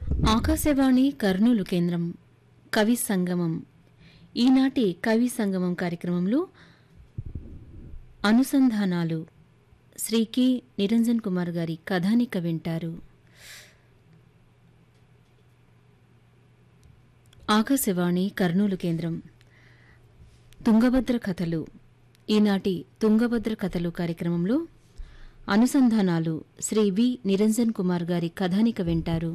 ఆకాశవాణి కర్నూలు కేంద్రం కవి సంగమం ఈనాటి కవి సంగమం కార్యక్రమంలో అనుసంధానాలు శ్రీ కె నిరంజన్ కుమార్ గారి కథానిక వింటారు ఆకాశవాణి కర్నూలు కేంద్రం తుంగభద్ర కథలు ఈనాటి తుంగభద్ర కథలు కార్యక్రమంలో అనుసంధానాలు శ్రీ వి నిరంజన్ కుమార్ గారి కథానిక వింటారు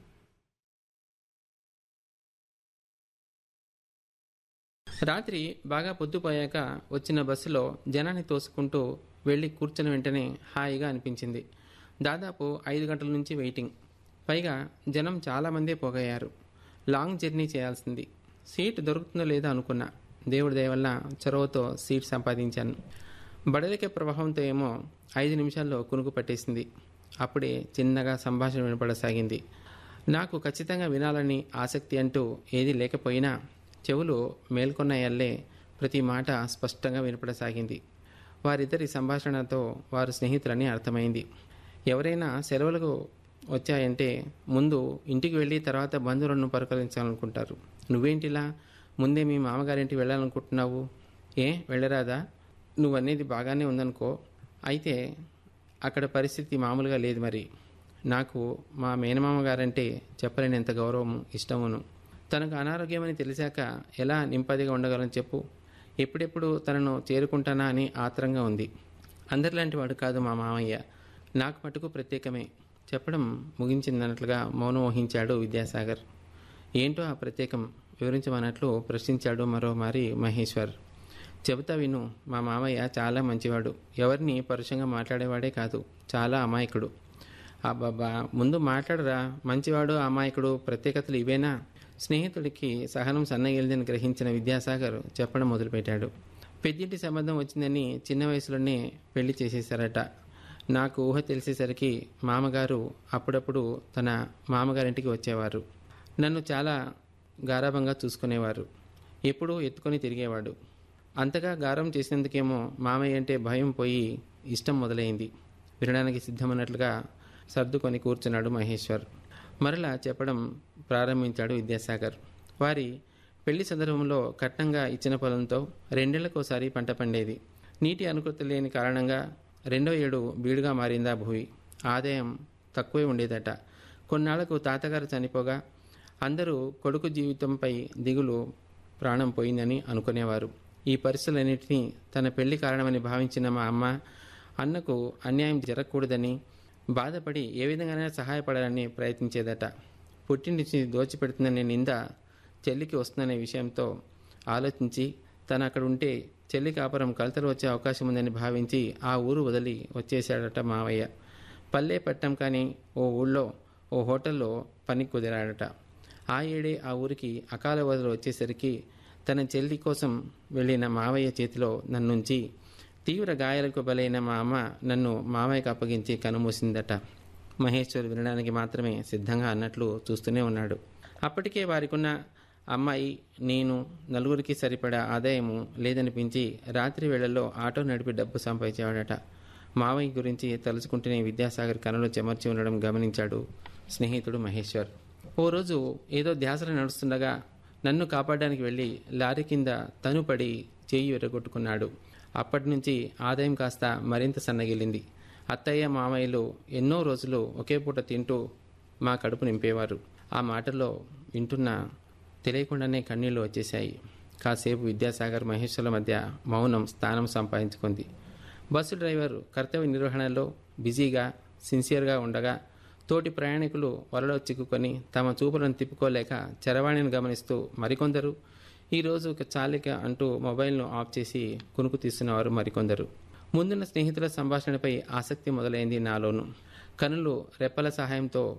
రాత్రి బాగా పొద్దుపోయాక వచ్చిన బస్సులో జనాన్ని తోసుకుంటూ వెళ్ళి కూర్చున్న వెంటనే హాయిగా అనిపించింది దాదాపు ఐదు గంటల నుంచి వెయిటింగ్ పైగా జనం చాలామందే పోగయ్యారు లాంగ్ జర్నీ చేయాల్సింది సీట్ దొరుకుతుందో లేదో అనుకున్నా దేవుడి దయ వల్ల చొరవతో సీట్ సంపాదించాను బడలికే ప్రవాహంతో ఏమో ఐదు నిమిషాల్లో కునుకు పట్టేసింది అప్పుడే చిన్నగా సంభాషణ వినపడసాగింది నాకు ఖచ్చితంగా వినాలని ఆసక్తి అంటూ ఏదీ లేకపోయినా చెవులు మేల్కొన్నాయల్లే ప్రతి మాట స్పష్టంగా వినపడసాగింది వారిద్దరి సంభాషణతో వారు స్నేహితులని అర్థమైంది ఎవరైనా సెలవులకు వచ్చాయంటే ముందు ఇంటికి వెళ్ళి తర్వాత బంధువులను పరకలించాలనుకుంటారు నువ్వేంటిలా ముందే మీ మామగారింటికి వెళ్ళాలనుకుంటున్నావు ఏ వెళ్ళరాదా నువ్వనేది బాగానే ఉందనుకో అయితే అక్కడ పరిస్థితి మామూలుగా లేదు మరి నాకు మా మేనమామ గారంటే చెప్పలేనంత గౌరవం ఇష్టమును తనకు అనారోగ్యమని తెలిసాక ఎలా నింపదిగా ఉండగలను చెప్పు ఎప్పుడెప్పుడు తనను చేరుకుంటానా అని ఆత్రంగా ఉంది అందరిలాంటి వాడు కాదు మా మామయ్య నాకు మటుకు ప్రత్యేకమే చెప్పడం ముగించిందన్నట్లుగా మౌనం వహించాడు విద్యాసాగర్ ఏంటో ఆ ప్రత్యేకం వివరించమన్నట్లు ప్రశ్నించాడు మరో మారి మహేశ్వర్ చెబుతా విను మా మామయ్య చాలా మంచివాడు ఎవరిని పరుషంగా మాట్లాడేవాడే కాదు చాలా అమాయకుడు అబ్బాబ్బా ముందు మాట్లాడరా మంచివాడు అమాయకుడు ప్రత్యేకతలు ఇవేనా స్నేహితుడికి సహనం సన్నగిలిదని గ్రహించిన విద్యాసాగర్ చెప్పడం మొదలుపెట్టాడు పెద్దింటి సంబంధం వచ్చిందని చిన్న వయసులోనే పెళ్లి చేసేశారట నాకు ఊహ తెలిసేసరికి మామగారు అప్పుడప్పుడు తన మామగారింటికి వచ్చేవారు నన్ను చాలా గారాభంగా చూసుకునేవారు ఎప్పుడూ ఎత్తుకొని తిరిగేవాడు అంతగా గారం చేసినందుకేమో మామయ్య అంటే భయం పోయి ఇష్టం మొదలైంది వినడానికి సిద్ధమన్నట్లుగా సర్దుకొని కూర్చున్నాడు మహేశ్వర్ మరలా చెప్పడం ప్రారంభించాడు విద్యాసాగర్ వారి పెళ్లి సందర్భంలో కట్నంగా ఇచ్చిన పొలంతో రెండేళ్లకోసారి పంట పండేది నీటి అనుకూలత లేని కారణంగా రెండో ఏడు బీడుగా మారిందా భూమి ఆదాయం తక్కువే ఉండేదట కొన్నాళ్లకు తాతగారు చనిపోగా అందరూ కొడుకు జీవితంపై దిగులు ప్రాణం పోయిందని అనుకునేవారు ఈ పరిస్థితులన్నింటినీ తన పెళ్లి కారణమని భావించిన మా అమ్మ అన్నకు అన్యాయం జరగకూడదని బాధపడి ఏ విధంగానైనా సహాయపడాలని ప్రయత్నించేదట పుట్టింటి దోచిపెడుతుందనే నింద చెల్లికి వస్తుందనే విషయంతో ఆలోచించి తను అక్కడ ఉంటే చెల్లి కాపురం కలతలు వచ్చే అవకాశం ఉందని భావించి ఆ ఊరు వదిలి వచ్చేశాడట మావయ్య పల్లె పట్టం కానీ ఓ ఊళ్ళో ఓ హోటల్లో పని కుదిరాడట ఆ ఏడే ఆ ఊరికి అకాల వదలు వచ్చేసరికి తన చెల్లి కోసం వెళ్ళిన మావయ్య చేతిలో నన్నుంచి తీవ్ర గాయాలకు బలైన మా అమ్మ నన్ను మామయ్యకు అప్పగించి కనుమూసిందట మహేశ్వర్ వినడానికి మాత్రమే సిద్ధంగా అన్నట్లు చూస్తూనే ఉన్నాడు అప్పటికే వారికున్న అమ్మాయి నేను నలుగురికి సరిపడా ఆదాయము లేదనిపించి రాత్రి వేళల్లో ఆటో నడిపి డబ్బు సంపాదించేవాడట మావయ్య గురించి తలుచుకుంటూనే విద్యాసాగర్ కనులు చెమర్చి ఉండడం గమనించాడు స్నేహితుడు మహేశ్వర్ ఓ రోజు ఏదో ధ్యాసలో నడుస్తుండగా నన్ను కాపాడడానికి వెళ్ళి లారీ కింద తను పడి చేయి విరగొట్టుకున్నాడు అప్పటి నుంచి ఆదాయం కాస్త మరింత సన్నగిలింది అత్తయ్య మామయ్యలు ఎన్నో రోజులు ఒకే పూట తింటూ మా కడుపు నింపేవారు ఆ మాటల్లో వింటున్న తెలియకుండానే కన్నీళ్లు వచ్చేశాయి కాసేపు విద్యాసాగర్ మహేశ్వర్ల మధ్య మౌనం స్థానం సంపాదించుకుంది బస్సు డ్రైవర్ కర్తవ్య నిర్వహణలో బిజీగా సిన్సియర్గా ఉండగా తోటి ప్రయాణికులు వలలో చిక్కుకొని తమ చూపులను తిప్పుకోలేక చరవాణిని గమనిస్తూ మరికొందరు ఈరోజు ఒక చాలిక అంటూ మొబైల్ను ఆఫ్ చేసి కునుకు తీస్తున్నవారు మరికొందరు ముందున్న స్నేహితుల సంభాషణపై ఆసక్తి మొదలైంది నాలోను కనులు రెప్పల సహాయంతో